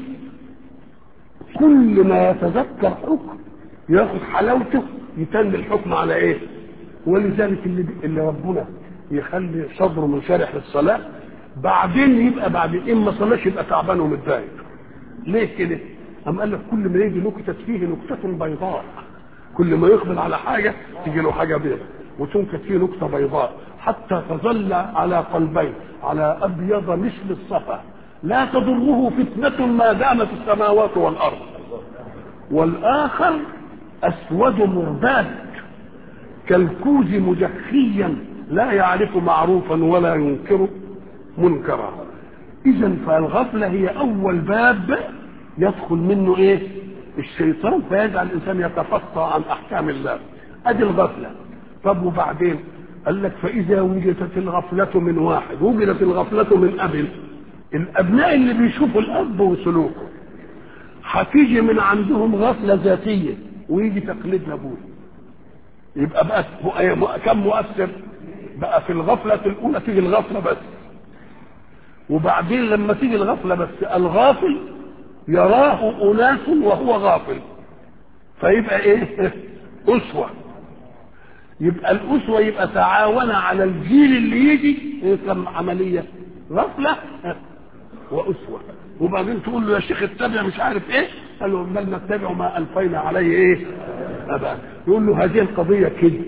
كل ما يتذكر حكم ياخد حلاوته يتم الحكم على ايه ولذلك اللي, اللي ربنا يخلي صدره منشرح للصلاة بعدين يبقى بعد إن ما صلاش يبقى تعبان ومتضايق ليه كده؟ أم قال لك كل ما يجي نكتة فيه نكتة بيضاء كل ما يقبل على حاجة تيجي له حاجة بيضاء وتنكت فيه نكتة بيضاء حتى تظل على قلبين على أبيض مثل الصفا لا تضره فتنة ما دامت السماوات والأرض والآخر أسود مرباد كالكوز مجخيا لا يعرف معروفا ولا ينكر منكرا إذا فالغفلة هي أول باب يدخل منه إيه؟ الشيطان فيجعل الإنسان يتفطى عن أحكام الله أدي الغفلة طب وبعدين قال لك فإذا وجدت الغفلة من واحد وجدت الغفلة من أب الأبناء اللي بيشوفوا الأب وسلوكه هتيجي من عندهم غفلة ذاتية ويجي تقليد لابوه يبقى بقى كم مؤثر بقى في الغفلة الأولى تيجي الغفلة بس وبعدين لما تيجي الغفلة بس الغافل يراه أناس وهو غافل فيبقى إيه؟ أسوة يبقى الأسوة يبقى تعاون على الجيل اللي يجي إيه كم عملية غفلة وأسوة وبعدين تقول له يا شيخ اتبع مش عارف ايه قال له بل نتبع ما الفينا عليه ايه ابا يقول له هذه القضيه كذب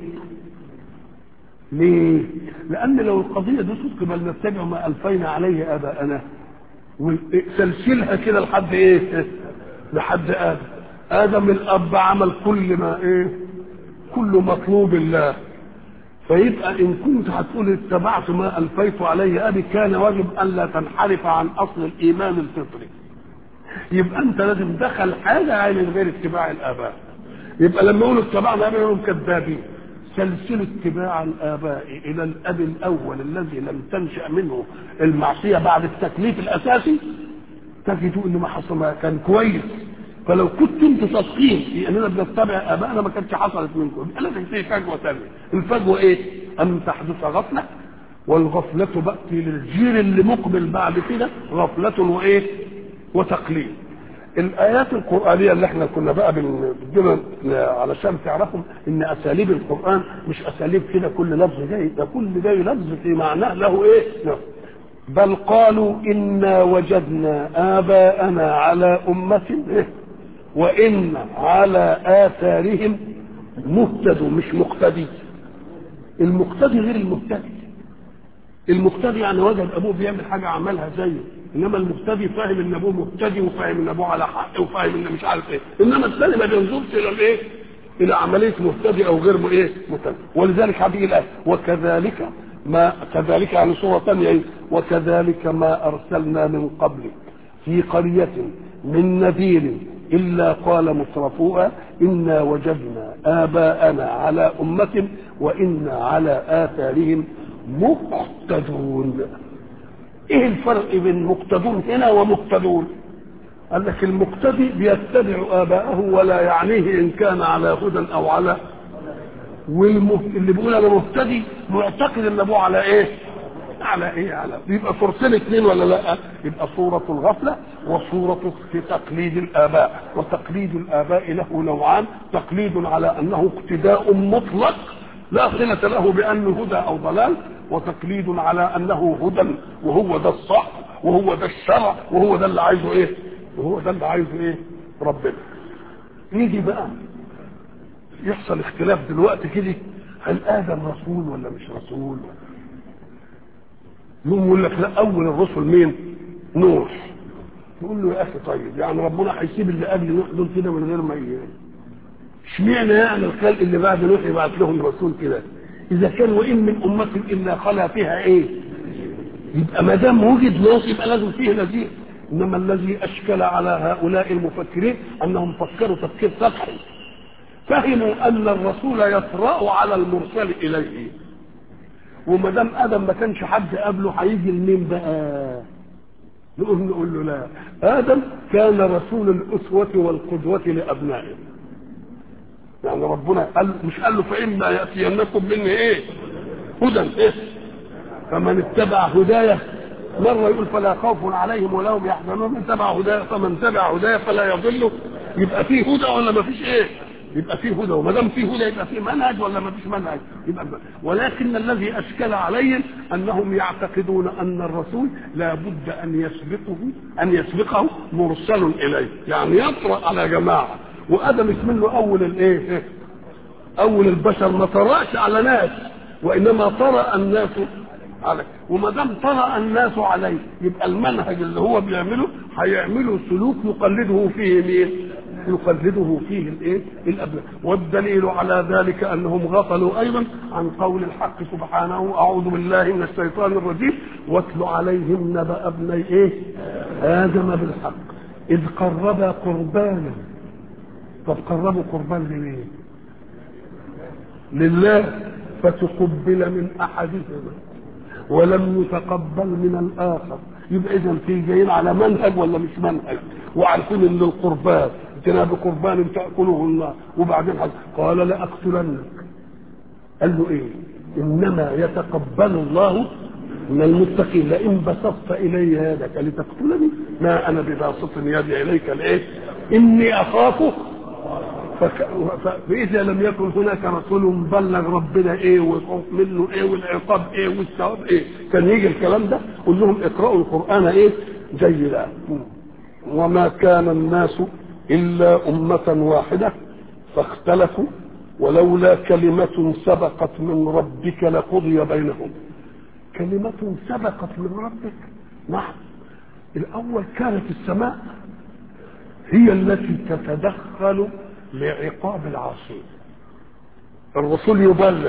ليه لان لو القضيه دي صدق بل نتبع ما الفينا عليه اباءنا وسلسلها كده لحد ايه لحد ادم ادم الاب عمل كل ما ايه كل مطلوب الله فيبقى ان كنت هتقول اتبعت ما الفيت عليه ابي كان واجب الا تنحرف عن اصل الايمان الفطري يبقى انت لازم دخل حاجه من غير اتباع الاباء يبقى لما يقولوا اتبعنا ابي يقولوا كذابين سلسلة اتباع الآباء إلى الأب الأول الذي لم تنشأ منه المعصية بعد التكليف الأساسي تجدوا إنه ما حصل ما كان كويس فلو كنت انتوا صادقين في اننا بنتبع ابائنا ما كانتش حصلت منكم يبقى لازم في فجوه ثانيه الفجوه ايه؟ ان تحدث غفله والغفله باتي للجيل اللي مقبل بعد كده غفله وايه؟ وتقليد الايات القرانيه اللي احنا كنا بقى بندينا علشان تعرفوا ان اساليب القران مش اساليب كده كل لفظ جاي ده كل جاي لفظ في معناه له ايه؟ نعم. بل قالوا انا وجدنا اباءنا على امه إيه؟ وان على اثارهم مهتدوا مش مقتدي المقتدي غير المهتدي المقتدي يعني وجد ابوه بيعمل حاجه عملها زيه انما المهتدي فاهم ان ابوه مهتدي وفاهم ان ابوه على حق وفاهم ان مش عارف ايه انما الثاني ما بينظرش الى الايه الى عمليه مهتدي او غير ايه مهتدي ولذلك هذه الايه وكذلك ما كذلك يعني صوره ثانيه وكذلك ما ارسلنا من قبلك في قريه من نذير إلا قال مترفوها إنا وجدنا آباءنا على أمة وإنا على آثارهم مقتدون إيه الفرق بين مقتدون هنا ومقتدون قال لك المقتدي بيتبع آباءه ولا يعنيه إن كان على هدى أو على والمه... اللي بيقول أنا مهتدي معتقد إن أبوه على إيه؟ على ايه على يبقى صورتين اثنين ولا لا يبقى صورة الغفلة وصورة في تقليد الآباء وتقليد الآباء له نوعان تقليد على أنه اقتداء مطلق لا صلة له بأنه هدى أو ضلال وتقليد على أنه هدى وهو ده الصح وهو ده الشرع وهو ده اللي عايزه ايه وهو ده اللي عايزه ايه ربنا يجي بقى يحصل اختلاف دلوقتي كده هل آدم رسول ولا مش رسول ولا يقوم يقول لك لا اول الرسل مين؟ نوح يقول له يا اخي طيب يعني ربنا هيسيب اللي قبل نوح دول كده من غير ما اشمعنى يعني الخلق اللي بعد نوح يبعت لهم رسول كده؟ اذا كان وان من امه الا خلا فيها ايه؟ يبقى ما دام وجد ناس يبقى لازم فيه نذير انما الذي اشكل على هؤلاء المفكرين انهم فكروا تفكير سطحي فهموا ان الرسول يطرا على المرسل اليه وما دام ادم ما كانش حد قبله هيجي لمين بقى نقول نقول له لا ادم كان رسول الاسوه والقدوه لابنائه يعني ربنا قال مش قال له فاما ياتينكم مني ايه هدى ايه فمن اتبع هدايه مرة يقول فلا خوف عليهم ولا هم يحزنون من تبع هدايا فمن تبع هدايا فلا يضل يبقى فيه هدى ولا ما فيش ايه؟ يبقى فيه هدى وما دام فيه هدى يبقى فيه منهج ولا ما فيش منهج يبقى ولكن الذي اشكل عليهم انهم يعتقدون ان الرسول لا بد ان يسبقه ان يسبقه مرسل اليه يعني يطرا على جماعه وادم اسم له اول الايه اول البشر ما طرأش على ناس وانما طرأ الناس عليه وما دام طرأ الناس عليه يبقى المنهج اللي هو بيعمله هيعمله سلوك يقلده فيه مين؟ يقلده فيه الايه؟ الابناء والدليل على ذلك انهم غفلوا ايضا عن قول الحق سبحانه اعوذ بالله من الشيطان الرجيم واتل عليهم نبأ ابني ايه؟ ادم بالحق اذ قربا قربانا طب قربوا قربان لمين؟ لله فتقبل من احدهما ولم يتقبل من الاخر يبقى اذا في جايين على منهج ولا مش منهج وعارفين ان القربان اتنا بقربان تاكله النار وبعدين حد قال لاقتلنك قال له ايه انما يتقبل الله من المتقين لئن بسطت الي يدك لتقتلني ما انا بباسط يدي اليك لايه اني اخاف فك... فإذا لم يكن هناك رسول بلغ ربنا إيه والخوف منه إيه والعقاب إيه والثواب إيه كان يجي الكلام ده قول لهم اقرأوا القرآن إيه جيدا وما كان الناس إلا أمة واحدة فاختلفوا ولولا كلمة سبقت من ربك لقضي بينهم كلمة سبقت من ربك نعم الأول كانت السماء هي التي تتدخل لعقاب العاصين الرسول يبلغ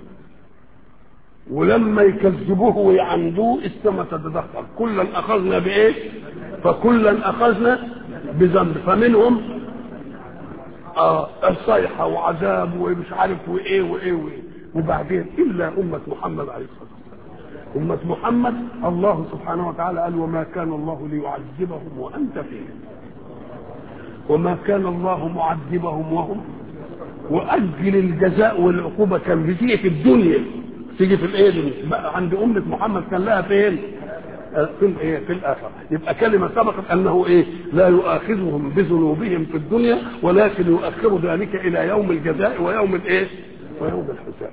ولما يكذبوه ويعندوه السماء تتدخل كلا اخذنا بايه فكلا اخذنا بذنب فمنهم آه الصيحه وعذاب ومش عارف وايه وايه وايه وبعدين الا امه محمد عليه الصلاه والسلام امه محمد الله سبحانه وتعالى قال وما كان الله ليعذبهم وانت فيهم وما كان الله معذبهم وهم واجل الجزاء والعقوبه كان بتيجي في الدنيا تيجي في الايه بقى عند امه محمد كان لها فين في الايه في الاخره يبقى كلمه سبقت انه ايه لا يؤاخذهم بذنوبهم في الدنيا ولكن يؤخر ذلك الى يوم الجزاء ويوم الايه ويوم الحساب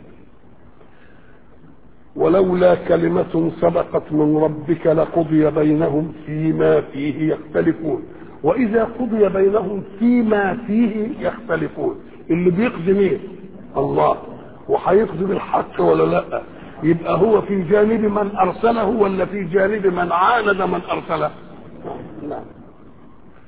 ولولا كلمة سبقت من ربك لقضي بينهم فيما فيه يختلفون وإذا قضي بينهم فيما فيه يختلفون اللي بيقضي مين؟ الله وهيقضي بالحق ولا لا؟ يبقى هو في جانب من أرسله ولا في جانب من عاند من أرسله؟ نعم